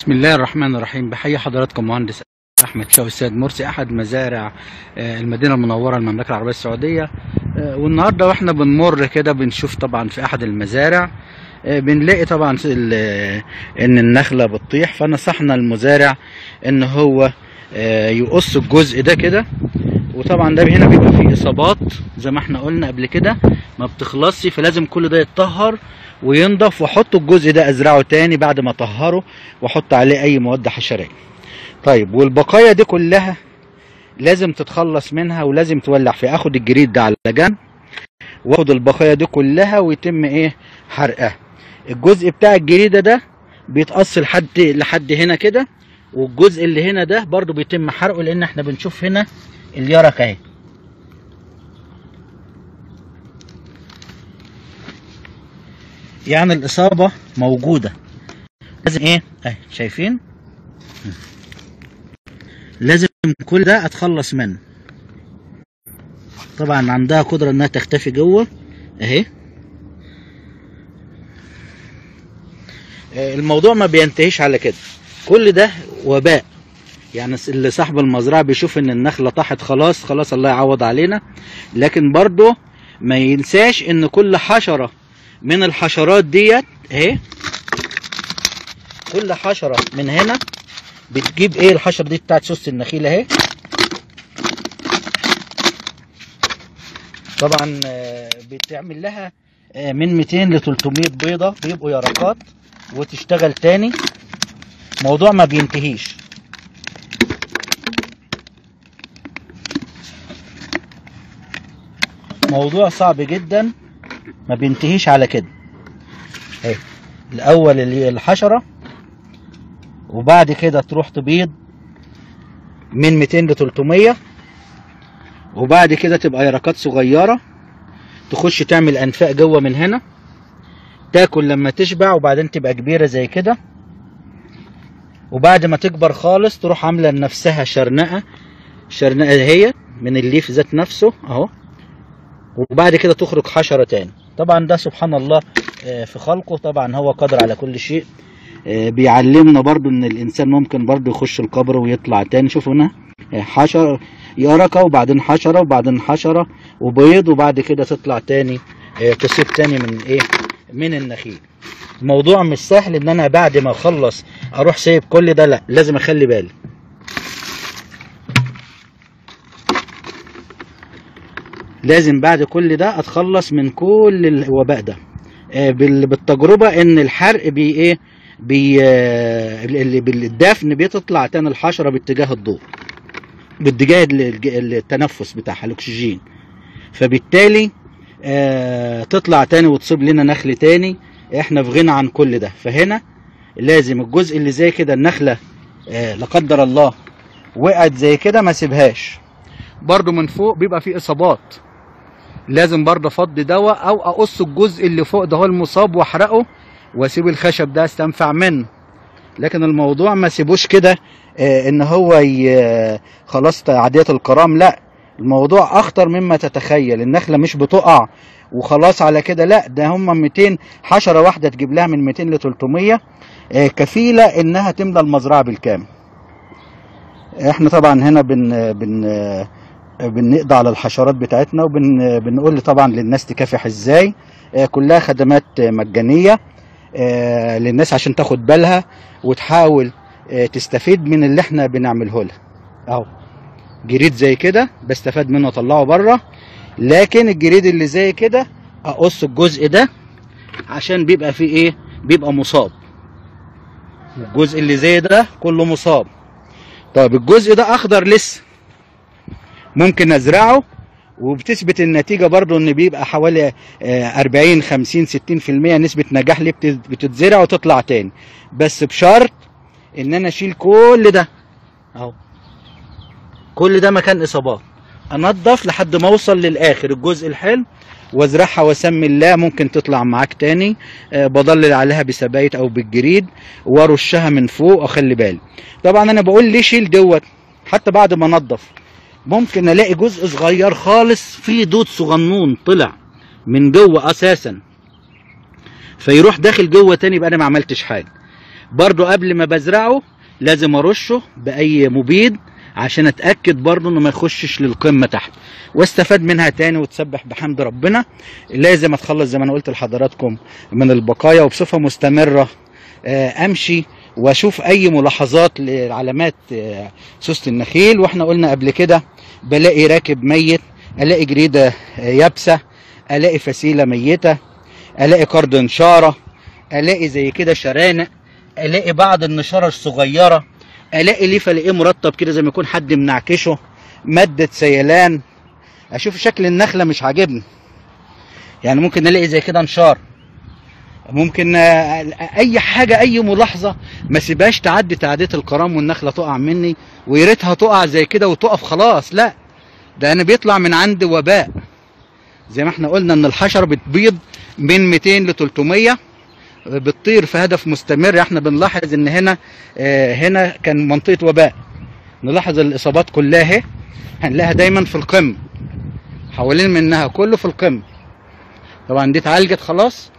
بسم الله الرحمن الرحيم بحيي حضراتكم مهندس احمد شوقي السيد مرسي احد مزارع آه، المدينه المنوره المملكه العربيه السعوديه آه، والنهارده واحنا بنمر كده بنشوف طبعا في احد المزارع آه، بنلاقي طبعا ال- آه، ان النخله بتطيح فنصحنا المزارع ان هو آه، يقص الجزء ده كده وطبعا ده هنا بيبقى فيه اصابات زي ما احنا قلنا قبل كده ما بتخلصش فلازم كل ده يتطهر وينضف واحط الجزء ده ازرعه تاني بعد ما اطهره واحط عليه اي مواد حشريه طيب والبقايا دي كلها لازم تتخلص منها ولازم تولع فيها اخد الجريد ده على جنب واخد البقايا دي كلها ويتم ايه حرقها الجزء بتاع الجريدة ده بيتقص لحد لحد هنا كده والجزء اللي هنا ده برضو بيتم حرقه لان احنا بنشوف هنا اليرق اهي يعني الاصابة موجودة لازم ايه اهي شايفين لازم كل ده اتخلص منه طبعا عندها قدرة انها تختفي جوه اهي آه، الموضوع ما بينتهيش على كده كل ده وباء يعني اللي صاحب المزرعة بيشوف ان النخلة طاحت خلاص خلاص الله يعوض علينا لكن برضه ما ينساش ان كل حشرة من الحشرات ديت اهي كل حشرة من هنا بتجيب ايه الحشرة دي بتاعت سوس النخيل اهي طبعا آه، بتعمل لها آه، من 200 ل 300 بيضة بيبقوا يرقات وتشتغل تاني موضوع ما بينتهيش موضوع صعب جدا ما بينتهيش على كده اهي الاول اللي هي الحشرة وبعد كده تروح تبيض من 200 ل 300 وبعد كده تبقى يرقات صغيرة تخش تعمل انفاق جوه من هنا تاكل لما تشبع وبعدين تبقى كبيرة زي كده وبعد ما تكبر خالص تروح عاملة لنفسها شرنقة شرنقة هي من الليف ذات نفسه اهو وبعد كده تخرج حشرة تاني طبعا ده سبحان الله آه، في خلقه طبعا هو قادر على كل شيء آه، بيعلمنا برضو ان الانسان ممكن برضو يخش القبر ويطلع تاني شوفوا هنا آه، حشرة يركة وبعدين حشرة وبعدين حشرة وبيض وبعد كده تطلع تاني آه، تصيب تاني من ايه من النخيل الموضوع مش سهل ان انا بعد ما اخلص اروح سايب كل ده لا لازم اخلي بالي لازم بعد كل ده اتخلص من كل الوباء ده آه، بال- بالتجربه ان الحرق بي ايه بي آه، اللي بالدفن بتطلع تاني الحشره باتجاه الضوء باتجاه ال- الج- التنفس بتاعها الاكسجين فبالتالي آه، تطلع تاني وتصيب لنا نخل تاني احنا في غنى عن كل ده فهنا لازم الجزء اللي زي كده النخله آه، لا قدر الله وقعت زي كده ما سيبهاش برضو من فوق بيبقى فيه اصابات لازم برضه افضي دواء او اقص الجزء اللي فوق ده هو المصاب واحرقه واسيب الخشب ده استنفع منه لكن الموضوع ما سيبوش كده آه، ان هو ي- خلاص عادية الكرام لا الموضوع اخطر مما تتخيل النخلة مش بتقع وخلاص على كده لا ده هم 200 حشرة واحدة تجيب لها من 200 ل 300 آه، كفيلة انها تملى المزرعة بالكامل احنا طبعا هنا بن بن بنقضي على الحشرات بتاعتنا وبنقول طبعا للناس تكافح ازاي آه، كلها خدمات آه، مجانية آه، للناس عشان تاخد بالها وتحاول آه، تستفيد من اللي احنا بنعمله لها اهو جريد زي كده بستفاد منه اطلعه بره لكن الجريد اللي زي كده اقص الجزء ده عشان بيبقى فيه ايه بيبقى مصاب الجزء اللي زي ده كله مصاب طيب الجزء ده اخضر لسه ممكن ازرعه وبتثبت النتيجه برضو ان بيبقى حوالي آه، 40 50 60% نسبه نجاح ليه بت- بتتزرع وتطلع تاني بس بشرط ان انا اشيل كل ده اهو كل ده مكان اصابات انضف لحد ما اوصل للاخر الجزء الحلو وازرعها واسمي الله ممكن تطلع معاك تاني آه، بضلل عليها بسبايت او بالجريد وارشها من فوق اخلي بالي طبعا انا بقول ليه شيل دوت حتى بعد ما انضف ممكن الاقي جزء صغير خالص فيه دود صغنون طلع من جوه اساسا فيروح داخل جوه تاني يبقى انا ما عملتش حاجه برضو قبل ما بزرعه لازم ارشه باي مبيد عشان اتاكد برضو انه ما يخشش للقمه تحت واستفاد منها تاني وتسبح بحمد ربنا لازم اتخلص زي ما انا قلت لحضراتكم من البقايا وبصفه مستمره آه، امشي واشوف اي ملاحظات لعلامات آه، سوسة النخيل واحنا قلنا قبل كده بلاقي راكب ميت الاقي جريدة آه، يابسة الاقي فسيلة ميتة الاقي قرض نشارة الاقي زي كده شرانق الاقي بعض النشارة الصغيرة الاقي ليف الاقيه مرطب كده زي ما يكون حد منعكشه مادة سيلان اشوف شكل النخلة مش عاجبني يعني ممكن الاقي زي كده نشار ممكن آه، اي حاجه اي ملاحظه ما سيبهاش تعدي تعديه الكرام والنخله تقع مني ويا ريتها تقع زي كده وتقف خلاص لا ده انا بيطلع من عند وباء زي ما احنا قلنا ان الحشره بتبيض من 200 ل 300 بتطير في هدف مستمر احنا بنلاحظ ان هنا آه، هنا كان منطقه وباء نلاحظ الاصابات كلها اهي هنلاقيها دايما في القمه حوالين منها كله في القمه طبعا دي اتعالجت خلاص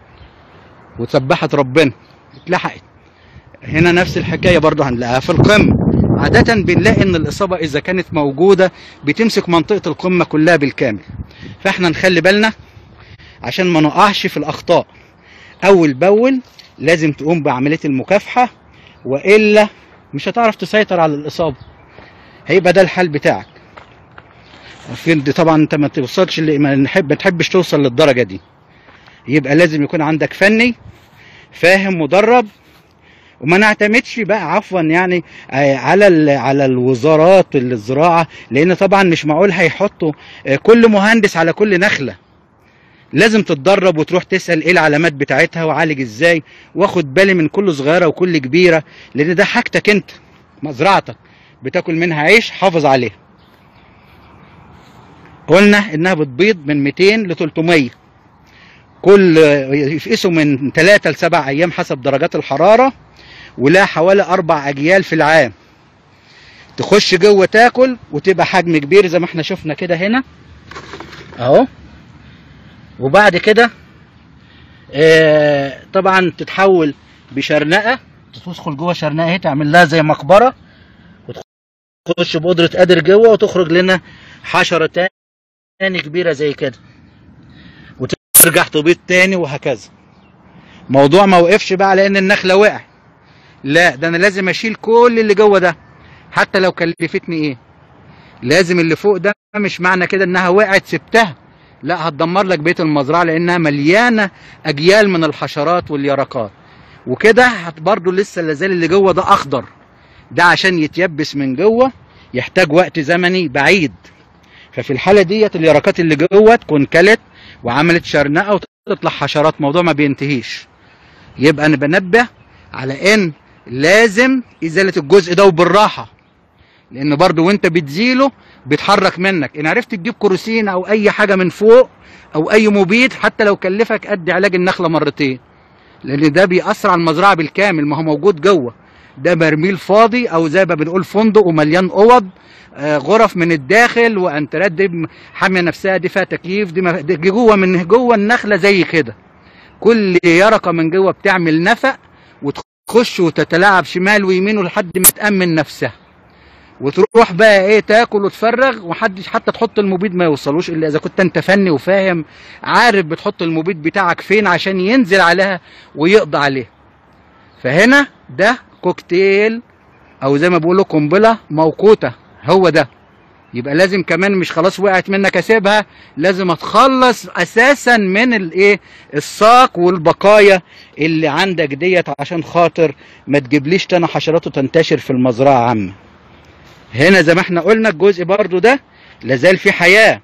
وسبحت ربنا اتلحقت هنا نفس الحكايه برضه هنلاقيها في القمه عادة بنلاقي ان الاصابة اذا كانت موجودة بتمسك منطقة القمة كلها بالكامل فاحنا نخلي بالنا عشان ما نقعش في الاخطاء اول باول لازم تقوم بعملية المكافحة والا مش هتعرف تسيطر على الاصابة هيبقى ده الحل بتاعك في دي طبعا انت ما توصلش اللي ما نحب ما تحبش توصل للدرجة دي يبقى لازم يكون عندك فني فاهم مدرب وما نعتمدش بقى عفوا يعني آه، على ال- على الوزارات الزراعه لان طبعا مش معقول هيحطوا آه، كل مهندس على كل نخله لازم تتدرب وتروح تسال ايه العلامات بتاعتها وعالج ازاي واخد بالي من كل صغيره وكل كبيره لان ده حاجتك انت مزرعتك بتاكل منها عيش حافظ عليها قلنا انها بتبيض من 200 ل 300 كل يقيسوا من 3 ل 7 ايام حسب درجات الحراره ولها حوالي اربع اجيال في العام تخش جوه تاكل وتبقى حجم كبير زي ما احنا شفنا كده هنا اهو وبعد كده آه طبعا تتحول بشرنقه تدخل جوه شرنقه اهي تعمل لها زي مقبره وتخش بقدره قادر جوه وتخرج لنا حشره تاني كبيره زي كده وترجع تبيض تاني وهكذا موضوع ما وقفش بقى على ان النخله وقع لا ده انا لازم اشيل كل اللي جوه ده حتى لو كلفتني ايه لازم اللي فوق ده مش معنى كده انها وقعت سبتها لا هتدمر لك بيت المزرعه لانها مليانه اجيال من الحشرات واليرقات وكده هت- برضو لسه لازال اللي جوه ده اخضر ده عشان يتيبس من جوه يحتاج وقت زمني بعيد ففي الحاله ديت اليرقات اللي جوه تكون كلت وعملت شرنقه وتطلع حشرات موضوع ما بينتهيش يبقى انا بنبه على ان لازم ازاله الجزء ده وبالراحه لان برضو وانت بتزيله بيتحرك منك ان عرفت تجيب كروسين او اي حاجه من فوق او اي مبيد حتى لو كلفك قد علاج النخله مرتين لان ده بيأثر على المزرعه بالكامل ما هو موجود جوه ده برميل فاضي او زي ما بنقول فندق ومليان اوض آه، غرف من الداخل وانترات دي م- حاميه نفسها دي فيها تكييف دي, ما- دي جوه من جوه النخله زي كده كل يرقه من جوه بتعمل نفق وتخش وتتلاعب شمال ويمين لحد ما تأمن نفسها وتروح بقى ايه تاكل وتفرغ ومحدش حتى تحط المبيد ما يوصلوش الا اذا كنت انت فني وفاهم عارف بتحط المبيد بتاعك فين عشان ينزل عليها ويقضي عليها فهنا ده كوكتيل او زي ما بيقولوا قنبله موقوته هو ده يبقى لازم كمان مش خلاص وقعت منك اسيبها لازم اتخلص اساسا من الايه الساق والبقايا اللي عندك ديت عشان خاطر ما تجيبليش تاني حشرات وتنتشر في المزرعه عامه هنا زي ما احنا قلنا الجزء برضو ده لازال في حياه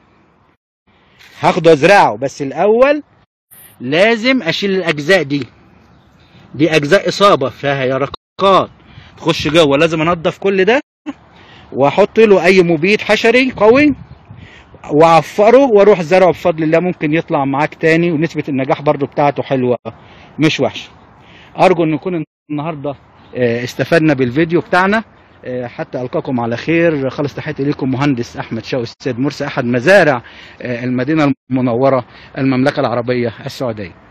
هاخده ازرعه بس الاول لازم اشيل الاجزاء دي دي اجزاء اصابه فيها يرقات تخش جوه لازم انضف كل ده واحط له اي مبيد حشري قوي واعفره واروح زرعه بفضل الله ممكن يطلع معاك تاني ونسبة النجاح برضو بتاعته حلوة مش وحشة ارجو ان نكون النهاردة آه، استفدنا بالفيديو بتاعنا آه، حتى القاكم على خير خالص تحياتي اليكم مهندس احمد شوقي السيد مرسي احد مزارع آه، المدينة المنورة المملكة العربية السعودية